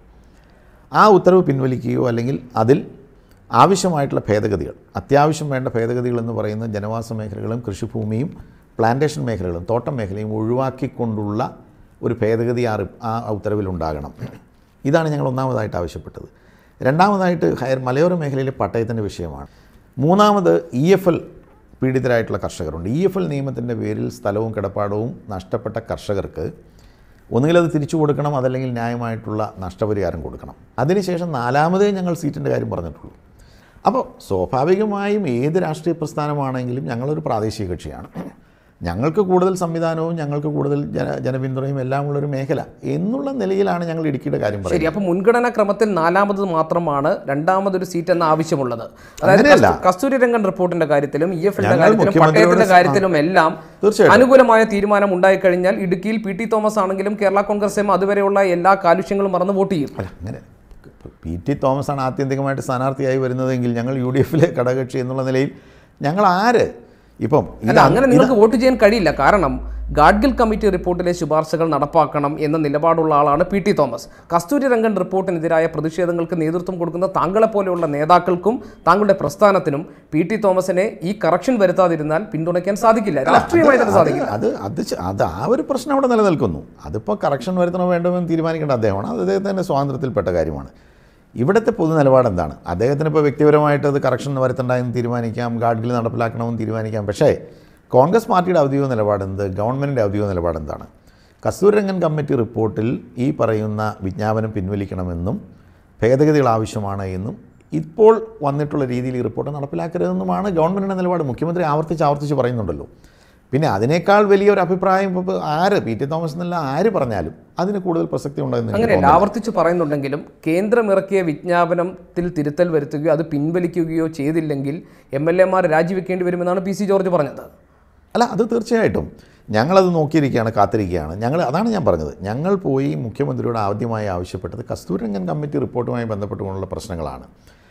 ആ ഉത്തരവ് പിൻവലിക്കുകയോ അല്ലെങ്കിൽ അതിൽ ആവശ്യമായിട്ടുള്ള ഭേദഗതികൾ അത്യാവശ്യം വേണ്ട ഭേദഗതികൾ എന്ന് പറയുന്നത് ജനവാസ മേഖലകളും കൃഷിഭൂമിയും പ്ലാന്റേഷൻ മേഖലകളും തോട്ടം മേഖലയും ഒഴിവാക്കിക്കൊണ്ടുള്ള ഒരു ഭേദഗതി ആ റി- ആ ഉത്തരവിലുണ്ടാകണം ഇതാണ് ഞങ്ങൾ ഒന്നാമതായിട്ട് ആവശ്യപ്പെട്ടത് രണ്ടാമതായിട്ട് ഹയർ മലയോര മേഖലയിലെ പട്ടയത്തിൻ്റെ വിഷയമാണ് മൂന്നാമത് ഇ എഫ് എൽ പീഡിതരായിട്ടുള്ള കർഷകരുണ്ട് ഇ എഫ് എൽ നിയമത്തിൻ്റെ പേരിൽ സ്ഥലവും കിടപ്പാടവും നഷ്ടപ്പെട്ട കർഷകർക്ക് ഒന്നുകിൽ അത് തിരിച്ചു കൊടുക്കണം അതല്ലെങ്കിൽ ന്യായമായിട്ടുള്ള നഷ്ടപരിഹാരം കൊടുക്കണം അതിനുശേഷം നാലാമതേ ഞങ്ങൾ സീറ്റിൻ്റെ കാര്യം പറഞ്ഞിട്ടുള്ളൂ അപ്പോൾ സ്വാഭാവികമായും ഏത് രാഷ്ട്രീയ പ്രസ്ഥാനമാണെങ്കിലും ഞങ്ങളൊരു പ്രാദേശിക കക്ഷിയാണ് ഞങ്ങൾക്ക് കൂടുതൽ സംവിധാനവും ഞങ്ങൾക്ക് കൂടുതൽ ജന ജനപിന്തുണയും എല്ലാം ഉള്ളൊരു മേഖല എന്നുള്ള നിലയിലാണ് ഞങ്ങൾ ഇടുക്കിയുടെ കാര്യം പറയുന്നത് ശരി അപ്പൊ മുൻഗണനാ ക്രമത്തിൽ നാലാമത് മാത്രമാണ് രണ്ടാമതൊരു സീറ്റ് എന്ന ആവശ്യമുള്ളത് അതായത് അങ്ങനെയല്ല. കസ്തു- കസ്തൂരി രംഗൻ റിപ്പോർട്ടിന്റെ കാര്യത്തിലും ഇ എഫിന്റെ ഞങ്ങൾ കാര്യത്തിലും മുഖ്യമന്ത്രിയോട് പട്ടയത്തിന്റെ സ- കാര്യത്തിലും എല്ലാം തീർച്ചയായിട്ടും. അനുകൂലമായ തീരുമാനം ഉണ്ടായിക്കഴിഞ്ഞാൽ ഇടുക്കിയിൽ പി ടി തോമസ് ആണെങ്കിലും കേരള കോൺഗ്രസ് എം അതുവരെയുള്ള എല്ലാ കാലുഷ്യങ്ങളും മറന്നു വോട്ട് ചെയ്യും അല്ല അങ്ങനെ പി ടി തോമസ് ആണ് ആത്യന്തികമായിട്ട് സ്ഥാനാർത്ഥിയായി വരുന്നതെങ്കിൽ ഞങ്ങൾ യു ഡി എഫിലെ ഘടകകക്ഷി എന്നുള്ള നിലയിൽ ഞങ്ങൾ ആര് ഇപ്പം അല്ല അങ്ങനെ നിങ്ങൾക്ക് വോട്ട് ചെയ്യാൻ കഴിയില്ല കാരണം ഗാഡ്ഗിൽ കമ്മിറ്റി റിപ്പോർട്ടിലെ ശുപാർശകൾ നടപ്പാക്കണം എന്ന നിലപാടുള്ള ആളാണ് പി ടി തോമസ് കസ്തൂരി രംഗൻ റിപ്പോർട്ടിനെതിരായ പ്രതിഷേധങ്ങൾക്ക് നേതൃത്വം കൊടുക്കുന്ന താങ്കളെ പോലെയുള്ള നേതാക്കൾക്കും താങ്കളുടെ പ്രസ്ഥാനത്തിനും പി ടി തോമസിനെ ഈ കറക്ഷൻ വരുത്താതിരുന്നാൽ പിന്തുണയ്ക്കാൻ സാധിക്കില്ല രാഷ്ട്രീയമായി തന്നെ സാധിക്കില്ല അത് അത് ച- അത് ആ ഒരു പ്രശ്നം അവിടെ നിലനിൽക്കുന്നു അതിപ്പോൾ കറക്ഷൻ വരുത്തണോ വേണ്ടോ എന്ന് തീരുമാനിക്കേണ്ട അദ്ദേഹമാണ് അത് അദ്ദേഹത്തിൻ്റെ സ്വാതന്ത്ര്യത്തിൽപ്പെട്ട കാര്യമാണ് ഇവിടുത്തെ പൊതു നിലപാട് എന്താണ് അദ്ദേഹത്തിന് ഇപ്പോൾ വ്യക്തിപരമായിട്ട് അത് കറക്ഷൻ വരുത്തണ്ട എന്ന് തീരുമാനിക്കാം ഗാഡ്ഗിൽ നടപ്പിലാക്കണമെന്ന് തീരുമാനിക്കാം പക്ഷേ കോൺഗ്രസ് പാർട്ടിയുടെ ഔദ്യോഗിക നിലപാട് എന്ത് ഗവൺമെൻറ്റിൻ്റെ ഔദ്യോഗിക നിലപാട് എന്താണ് കസ്തൂരംഗൻ കമ്മിറ്റി റിപ്പോർട്ടിൽ ഈ പറയുന്ന വിജ്ഞാപനം പിൻവലിക്കണമെന്നും ഭേദഗതികൾ ആവശ്യമാണ് എന്നും ഇപ്പോൾ വന്നിട്ടുള്ള രീതിയിൽ ഈ റിപ്പോർട്ട് നടപ്പിലാക്കരുതെന്നുമാണ് ഗവൺമെൻറ്റിൻ്റെ നിലപാട് മുഖ്യമന്ത്രി ആവർത്തിച്ച് ആവർത്തിച്ച് പറയുന്നുണ്ടല്ലോ പിന്നെ അതിനേക്കാൾ വലിയൊരു അഭിപ്രായം ഇപ്പോൾ ആര് പി ടി തോമസ് എന്നല്ല ആര് പറഞ്ഞാലും അതിന് കൂടുതൽ പ്രസക്തി ഉണ്ടെന്ന് എനിക്ക് അങ്ങനെയല്ല ആവർത്തിച്ച് പറയുന്നുണ്ടെങ്കിലും കേന്ദ്രം ഇറക്കിയ വിജ്ഞാപനത്തിൽ തിരുത്തൽ വരുത്തുകയോ അത് പിൻവലിക്കുകയോ ചെയ്തില്ലെങ്കിൽ എം എൽ എമാർ രാജിവെക്കേണ്ടി വരുമെന്നാണ് പി സി ജോർജ് പറഞ്ഞത് അല്ല അത് തീർച്ചയായിട്ടും ഞങ്ങളത് നോക്കിയിരിക്കുകയാണ് കാത്തിരിക്കുകയാണ് ഞങ്ങൾ അതാണ് ഞാൻ പറഞ്ഞത് ഞങ്ങൾ പോയി മുഖ്യമന്ത്രിയോട് ആദ്യമായി ആവശ്യപ്പെട്ടത് കസ്തൂരംഗൻ കമ്മിറ്റി റിപ്പോർട്ടുമായി ബന്ധപ്പെട്ടുകൊണ്ടുള്ള പ്രശ്നങ്ങളാണ്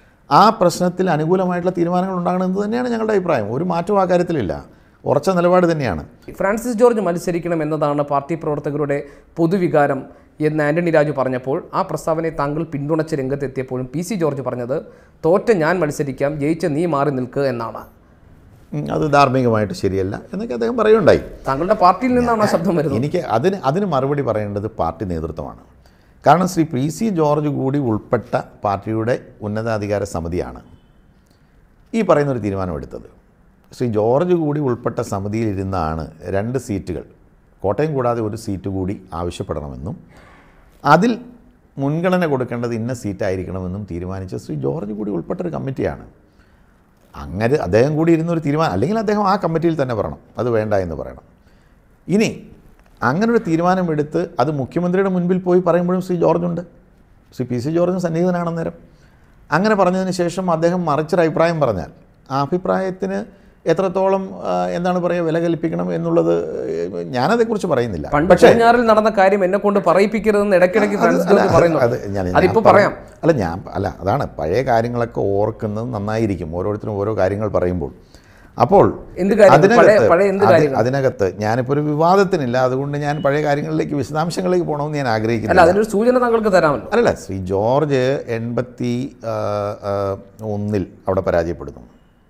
ആ പ്രശ്നത്തിൽ അനുകൂലമായിട്ടുള്ള തീരുമാനങ്ങൾ ഉണ്ടാകണമെന്ന് തന്നെയാണ് ഞങ്ങളുടെ അഭിപ്രായം ഒരു മാറ്റവും ആ കാര്യത്തിലില്ല ഉറച്ച നിലപാട് തന്നെയാണ് ഫ്രാൻസിസ് ജോർജ് മത്സരിക്കണം എന്നതാണ് പാർട്ടി പ്രവർത്തകരുടെ പൊതുവികാരം എന്ന് ആന്റണി രാജു പറഞ്ഞപ്പോൾ ആ പ്രസ്താവനയെ താങ്കൾ പിന്തുണച്ച് രംഗത്തെത്തിയപ്പോഴും പി സി ജോർജ് പറഞ്ഞത് തോറ്റ ഞാൻ മത്സരിക്കാം ജയിച്ച നീ മാറി നിൽക്കുക എന്നാണ് ഉം, അത് ധാർമ്മികമായിട്ട് ശരിയല്ല എന്നൊക്കെ അദ്ദേഹം പറയുണ്ടായി താങ്കളുടെ പാർട്ടിയിൽ നിന്നാണ് ആ ശബ്ദം വരുന്നത് എനിക്ക് അതിന് അതിന് മറുപടി പറയേണ്ടത് പാർട്ടി നേതൃത്വമാണ് കാരണം ശ്രീ പി സി ജോർജ് കൂടി ഉൾപ്പെട്ട പാർട്ടിയുടെ ഉന്നതാധികാര സമിതിയാണ് ഈ പറയുന്നൊരു തീരുമാനമെടുത്തത് ശ്രീ ജോർജ് കൂടി ഉൾപ്പെട്ട സമിതിയിലിരുന്നാണ് രണ്ട് സീറ്റുകൾ കോട്ടയം കൂടാതെ ഒരു സീറ്റ് കൂടി ആവശ്യപ്പെടണമെന്നും അതിൽ മുൻഗണന കൊടുക്കേണ്ടത് ഇന്ന സീറ്റായിരിക്കണമെന്നും തീരുമാനിച്ച ശ്രീ ജോർജ് കൂടി ഉൾപ്പെട്ടൊരു കമ്മിറ്റിയാണ് അങ്ങനെ അദ്ദേഹം കൂടി ഇരുന്നൊരു തീരുമാനം അല്ലെങ്കിൽ അദ്ദേഹം ആ കമ്മിറ്റിയിൽ തന്നെ പറയണം അത് വേണ്ട എന്ന് പറയണം ഇനി അങ്ങനൊരു തീരുമാനമെടുത്ത് അത് മുഖ്യമന്ത്രിയുടെ മുൻപിൽ പോയി പറയുമ്പോഴും ശ്രീ ജോർജ് ഉണ്ട് ശ്രീ പി സി ജോർജും സന്നിഹിതനാണ് അന്നേരം അങ്ങനെ പറഞ്ഞതിന് ശേഷം അദ്ദേഹം മറിച്ചൊരു അഭിപ്രായം പറഞ്ഞാൽ ആ അഭിപ്രായത്തിന് എത്രത്തോളം ആ, എന്താണ് പറയുക വില കൽപ്പിക്കണം എന്നുള്ളത് ഏഹ്, ഞാനതേക്കുറിച്ച് പറയുന്നില്ല പണ്ട് പടിഞ്ഞാറിൽ നടന്ന കാര്യം എന്നെ കൊണ്ട് പറയിപ്പിക്കരുതെന്ന് ഇടയ്ക്കിടയ്ക്ക് ഫ്രാൻസിസ് ജോർജ് അത് പറയുന്നു അത് ഞാൻ ഞാൻ അതിപ്പോ പറ- പറയാം അല്ല ഞാൻ അല്ല അതാണ് പഴയ കാര്യങ്ങളൊക്കെ ഓർക്കുന്നത് നന്നായിരിക്കും ഓരോരുത്തരും ഓരോ കാര്യങ്ങൾ പറയുമ്പോൾ അപ്പോൾ എന്ത് കാര്യങ്ങൾ? അതിനകത്ത് പഴയ- പഴയ എന്ത് അത് കാര്യങ്ങൾ? അതിനകത്ത് ഞാനിപ്പോൾ ഒരു വിവാദത്തിനില്ല അതുകൊണ്ട് ഞാൻ പഴയ കാര്യങ്ങളിലേക്ക് വിശദാംശങ്ങളിലേക്ക് പോകണമെന്ന് ഞാൻ അല്ല ആഗ്രഹിക്കുന്നില്ല അതിനൊരു സൂചന താങ്കൾക്ക് തരാമല്ലോ അല്ലല്ല ശ്രീ ജോർജ് എൺപത്തി ആ, ആ, ഒന്നിൽ അവിടെ പരാജയപ്പെടുന്നു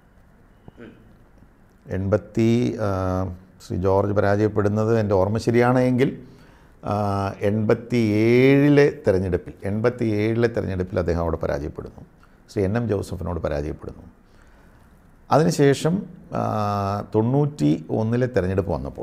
എൺപത്തി ആ, ശ്രീ ജോർജ് പരാജയപ്പെടുന്നത് എൻ്റെ ഓർമ്മ ശരിയാണെങ്കിൽ ആ, എൺപത്തി ഏഴിലെ തെരഞ്ഞെടുപ്പിൽ എൺപത്തി ഏഴിലെ തെരഞ്ഞെടുപ്പിൽ അദ്ദേഹം അവിടെ പരാജയപ്പെടുന്നു ശ്രീ എൻ എം ജോസഫിനോട് പരാജയപ്പെടുന്നു അതിനുശേഷം ആ, തൊണ്ണൂറ്റി ഒന്നിലെ തെരഞ്ഞെടുപ്പ് വന്നപ്പോൾ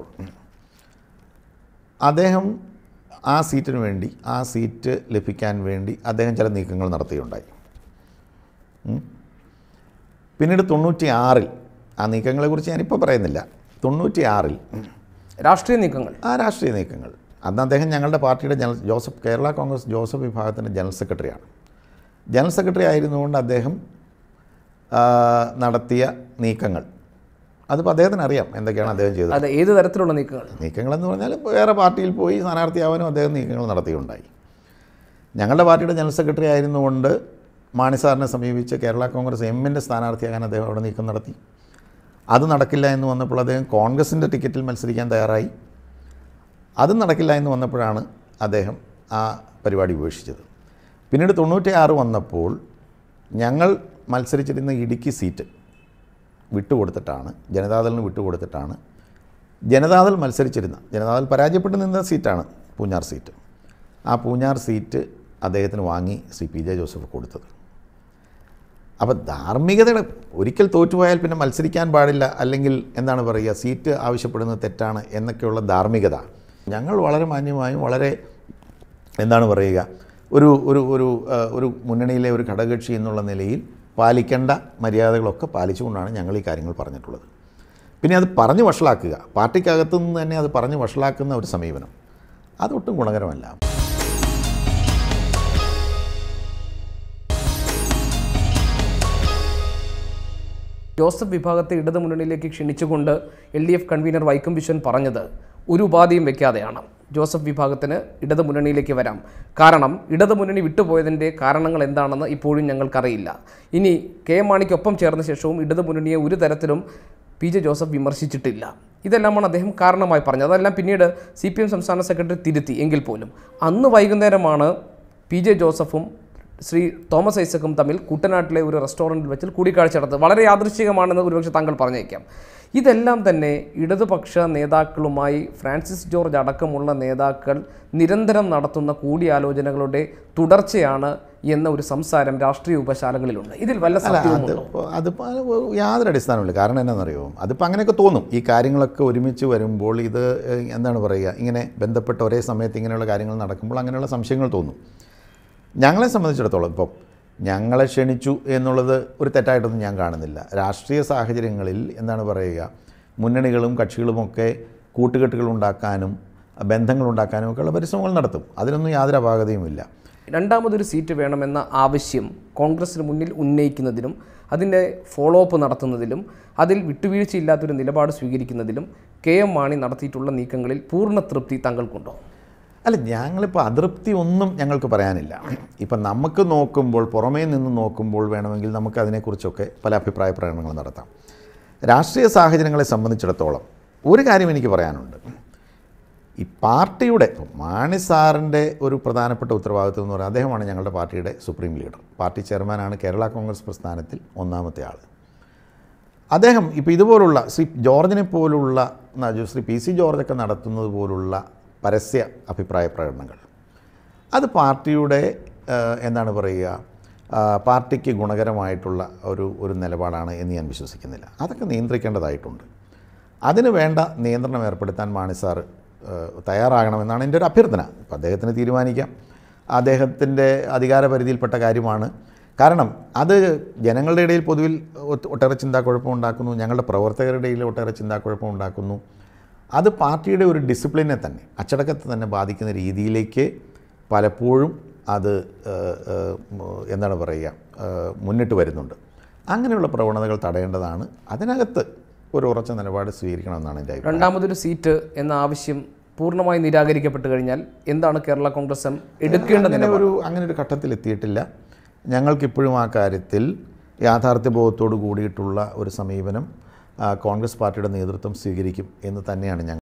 അദ്ദേഹം ആ സീറ്റിന് വേണ്ടി ആ സീറ്റ് ലഭിക്കാൻ വേണ്ടി അദ്ദേഹം ചില നീക്കങ്ങൾ നടത്തുകയുണ്ടായി ഉം. പിന്നീട് തൊണ്ണൂറ്റി ആറിൽ ആ നീക്കങ്ങളെക്കുറിച്ച് ഞാനിപ്പോൾ പറയുന്നില്ല തൊണ്ണൂറ്റി ആറിൽ രാഷ്ട്രീയ നീക്കങ്ങൾ ആ രാഷ്ട്രീയ നീക്കങ്ങൾ അന്ന് അദ്ദേഹം ഞങ്ങളുടെ പാർട്ടിയുടെ ജനറൽ ജോസഫ് കേരള കോൺഗ്രസ് ജോസഫ് വിഭാഗത്തിൻ്റെ ജനറൽ സെക്രട്ടറിയാണ് ജനറൽ സെക്രട്ടറി ആയിരുന്നുകൊണ്ട് അദ്ദേഹം ആ, നടത്തിയ നീക്കങ്ങൾ അതിപ്പോൾ അദ്ദേഹത്തിന് അറിയാം എന്തൊക്കെയാണ് അദ്ദേഹം ചെയ്തത് അത് ഏത് തരത്തിലുള്ള നീക്കങ്ങൾ നീക്കങ്ങളെന്ന് പറഞ്ഞാൽ വേറെ പാർട്ടിയിൽ പോയി സ്ഥാനാർത്ഥിയാവാനും അദ്ദേഹം നീക്കങ്ങൾ നടത്തിയുണ്ടായി ഞങ്ങളുടെ പാർട്ടിയുടെ ജനറൽ സെക്രട്ടറി ആയിരുന്നുകൊണ്ട് മാണി സാറിനെ സമീപിച്ച് കേരള കോൺഗ്രസ് എമ്മിൻ്റെ സ്ഥാനാർത്ഥിയാകാൻ അദ്ദേഹം അവിടെ നീക്കം നടത്തി അത് നടക്കില്ല എന്ന് വന്നപ്പോൾ അദ്ദേഹം കോൺഗ്രസിൻ്റെ ടിക്കറ്റിൽ മത്സരിക്കാൻ തയ്യാറായി അതും നടക്കില്ല എന്ന് വന്നപ്പോഴാണ് അദ്ദേഹം ആ പരിപാടി ഉപേക്ഷിച്ചത് പിന്നീട് തൊണ്ണൂറ്റി ആറ് വന്നപ്പോൾ ഞങ്ങൾ മത്സരിച്ചിരുന്ന ഇടുക്കി സീറ്റ് വിട്ടുകൊടുത്തിട്ടാണ് ജനതാദളിന് വിട്ടുകൊടുത്തിട്ടാണ് ജനതാദൾ മത്സരിച്ചിരുന്ന ജനതാദൾ പരാജയപ്പെട്ട് നിന്ന സീറ്റാണ് പൂഞ്ഞാർ സീറ്റ് ആ പൂഞ്ഞാർ സീറ്റ് അദ്ദേഹത്തിന് വാങ്ങി ശ്രീ പി ജെ ജോസഫ് കൊടുത്തത് അപ്പോൾ ധാർമ്മികതയുടെ ഒരിക്കൽ തോറ്റുപോയാൽ പിന്നെ മത്സരിക്കാൻ പാടില്ല അല്ലെങ്കിൽ എന്താണ് പറയുക സീറ്റ് ആവശ്യപ്പെടുന്നത് തെറ്റാണ് എന്നൊക്കെയുള്ള ധാർമ്മികത ഞങ്ങൾ വളരെ മാന്യമായും വളരെ എന്താണ് പറയുക ഒരു ഒരു ഒരു ആ, ഒരു മുന്നണിയിലെ ഒരു ഘടകകക്ഷി എന്നുള്ള നിലയിൽ പാലിക്കേണ്ട മര്യാദകളൊക്കെ പാലിച്ചുകൊണ്ടാണ് ഞങ്ങൾ ഈ കാര്യങ്ങൾ പറഞ്ഞിട്ടുള്ളത് പിന്നെ അത് പറഞ്ഞ് വഷളാക്കുക പാർട്ടിക്കകത്തു നിന്ന് തന്നെ അത് പറഞ്ഞ് വഷളാക്കുന്ന ഒരു സമീപനം അതൊട്ടും ഗുണകരമല്ല ജോസഫ് വിഭാഗത്തെ ഇടതു മുന്നണിയിലേക്ക് ക്ഷണിച്ചുകൊണ്ട് L D F convener Vaikom Viswan പറഞ്ഞത് ഒരു ഉപാധിയും വെക്കാതെയാണ് ജോസഫ് വിഭാഗത്തിന് ഇടതു മുന്നണിയിലേക്ക് വരാം കാരണം ഇടതു മുന്നണി വിട്ടുപോയതിൻ്റെ കാരണങ്ങൾ എന്താണെന്ന് ഇപ്പോഴും ഞങ്ങൾക്കറിയില്ല ഇനി കെ എം മാണിക്കൊപ്പം ചേർന്ന ശേഷവും ഇടതു മുന്നണിയെ ഒരു തരത്തിലും പി ജെ ജോസഫ് വിമർശിച്ചിട്ടില്ല ഇതെല്ലാമാണ് അദ്ദേഹം കാരണമായി പറഞ്ഞത് അതെല്ലാം പിന്നീട് സി പി എം സംസ്ഥാന സെക്രട്ടറി തിരുത്തി എങ്കിൽ പോലും അന്ന് വൈകുന്നേരമാണ് പി ജെ ജോസഫും ശ്രീ തോമസ് ഐസക്കും തമ്മിൽ കുട്ടനാട്ടിലെ ഒരു റെസ്റ്റോറൻറ്റിൽ വെച്ച് കൂടിക്കാഴ്ച നടത്തുന്നത് വളരെ യാദൃശ്ചികമാണെന്ന് ഒരുപക്ഷെ താങ്കൾ പറഞ്ഞേക്കാം ഇതെല്ലാം തന്നെ ഇടതുപക്ഷ നേതാക്കളുമായി ഫ്രാൻസിസ് ജോർജ് അടക്കമുള്ള നേതാക്കൾ നിരന്തരം നടത്തുന്ന കൂടിയാലോചനകളുടെ തുടർച്ചയാണ് എന്ന ഒരു സംസാരം രാഷ്ട്രീയ ഉപശാലകളിലുണ്ട് ഇതിൽ വല്ല അല്ല സത്യവുമുണ്ടോ അത് അതിപ്പോൾ യാതൊരു അടിസ്ഥാനമില്ല കാരണം എന്നാണെന്നറിയോ അതിപ്പോൾ അങ്ങനെയൊക്കെ തോന്നും ഈ കാര്യങ്ങളൊക്കെ ഒരുമിച്ച് വരുമ്പോൾ ഇത് ഏഹ്, എന്താണ് പറയുക ഇങ്ങനെ ബന്ധപ്പെട്ട ഒരേ സമയത്ത് ഇങ്ങനെയുള്ള കാര്യങ്ങൾ നടക്കുമ്പോൾ അങ്ങനെയുള്ള സംശയങ്ങൾ തോന്നും ഞങ്ങളെ സംബന്ധിച്ചിടത്തോളം ഇപ്പം ഞങ്ങളെ ക്ഷണിച്ചു എന്നുള്ളത് ഒരു തെറ്റായിട്ടൊന്നും ഞാൻ കാണുന്നില്ല രാഷ്ട്രീയ സാഹചര്യങ്ങളിൽ എന്താണ് പറയുക മുന്നണികളും കക്ഷികളുമൊക്കെ കൂട്ടുകെട്ടുകൾ ഉണ്ടാക്കാനും ബന്ധങ്ങൾ ഉണ്ടാക്കാനും ഒക്കെയുള്ള പരിശ്രമങ്ങൾ നടത്തും അതിനൊന്നും യാതൊരു അപാകതയുമില്ല രണ്ടാമതൊരു സീറ്റ് വേണമെന്ന ആവശ്യം കോൺഗ്രസിന് മുന്നിൽ ഉന്നയിക്കുന്നതിനും അതിൻ്റെ ഫോളോ അപ്പ് നടത്തുന്നതിലും അതിൽ വിട്ടുവീഴ്ചയില്ലാത്തൊരു നിലപാട് സ്വീകരിക്കുന്നതിലും കെ എം മാണി നടത്തിയിട്ടുള്ള നീക്കങ്ങളിൽ പൂർണ്ണ തൃപ്തി താങ്കൾക്കുണ്ടോ അല്ല ഞങ്ങളിപ്പോൾ അതൃപ്തി ഒന്നും ഞങ്ങൾക്ക് പറയാനില്ല ഇപ്പം നമുക്ക് നോക്കുമ്പോൾ പുറമേ നിന്ന് നോക്കുമ്പോൾ വേണമെങ്കിൽ നമുക്ക് അതിനെക്കുറിച്ചൊക്കെ പല അഭിപ്രായ പ്രകടനങ്ങൾ നടത്താം രാഷ്ട്രീയ സാഹചര്യങ്ങളെ സംബന്ധിച്ചിടത്തോളം ഒരു കാര്യം എനിക്ക് പറയാനുണ്ട് ഈ പാർട്ടിയുടെ മാണി സാറിൻ്റെ ഒരു പ്രധാനപ്പെട്ട ഉത്തരവാദിത്വം എന്ന് പറയുന്നത് അദ്ദേഹമാണ് ഞങ്ങളുടെ പാർട്ടിയുടെ സുപ്രീം ലീഡർ പാർട്ടി ചെയർമാനാണ് കേരള കോൺഗ്രസ് പ്രസ്ഥാനത്തിൽ ഒന്നാമത്തെ ആൾ അദ്ദേഹം ഇപ്പോൾ ഇതുപോലുള്ള ശ്രീ ജോർജിനെ പോലുള്ള ന- ശ്രീ പി സി ജോർജൊക്കെ നടത്തുന്നത് പോലുള്ള പരസ്യ അഭിപ്രായ പ്രകടനങ്ങൾ അത് പാർട്ടിയുടെ ആ, എന്താണ് പറയുക ആ, പാർട്ടിക്ക് ഗുണകരമായിട്ടുള്ള ഒരു ഒരു നിലപാടാണ് എന്ന് ഞാൻ വിശ്വസിക്കുന്നില്ല അതൊക്കെ നിയന്ത്രിക്കേണ്ടതായിട്ടുണ്ട് അതിന് വേണ്ട നിയന്ത്രണം ഏർപ്പെടുത്താൻ മാണി സാർ ആ, തയ്യാറാകണമെന്നാണ് എൻ്റെ ഒരു അഭ്യർത്ഥന അപ്പോൾ അദ്ദേഹത്തിന് തീരുമാനിക്കാം അദ്ദേഹത്തിൻ്റെ അധികാരപരിധിയിൽപ്പെട്ട കാര്യമാണ് കാരണം അത് ജനങ്ങളുടെ ഇടയിൽ പൊതുവിൽ ഒത്ത് ഒട്ടേറെ ചിന്താക്കുഴപ്പം ഉണ്ടാക്കുന്നു ഞങ്ങളുടെ പ്രവർത്തകരുടെ ഇടയിൽ ഒട്ടേറെ ചിന്താക്കുഴപ്പം ഉണ്ടാക്കുന്നു അത് പാർട്ടിയുടെ ഒരു ഡിസിപ്ലിനെ തന്നെ അച്ചടക്കത്തെ തന്നെ ബാധിക്കുന്ന രീതിയിലേക്ക് പലപ്പോഴും അത് ഏഹ്, ഏഹ്, മ്, എന്താണ് പറയുക ഏഹ്, മുന്നിട്ട് വരുന്നുണ്ട് അങ്ങനെയുള്ള പ്രവണതകൾ തടയേണ്ടതാണ് അതിനകത്ത് ഒരു ഉറച്ച നിലപാട് സ്വീകരിക്കണമെന്നാണ് എൻ്റെ അഭിപ്രായം രണ്ടാമതൊരു സീറ്റ് എന്ന ആവശ്യം പൂർണ്ണമായി നിരാകരിക്കപ്പെട്ട് കഴിഞ്ഞാൽ എന്താണ് കേരള കോൺഗ്രസ് എം എടുക്കേണ്ട അങ്ങനെ ഒരു അങ്ങനെ ഒരു ഘട്ടത്തിൽ എത്തിയിട്ടില്ല ഞങ്ങൾക്കിപ്പോഴും ആ കാര്യത്തിൽ യാഥാർത്ഥ്യബോധത്തോട് കൂടിയിട്ടുള്ള ഒരു സമീപനം ആ, കോൺഗ്രസ് പാർട്ടിയുടെ നേതൃത്വം സ്വീകരിക്കും എന്ന് തന്നെയാണ് ഞങ്ങൾ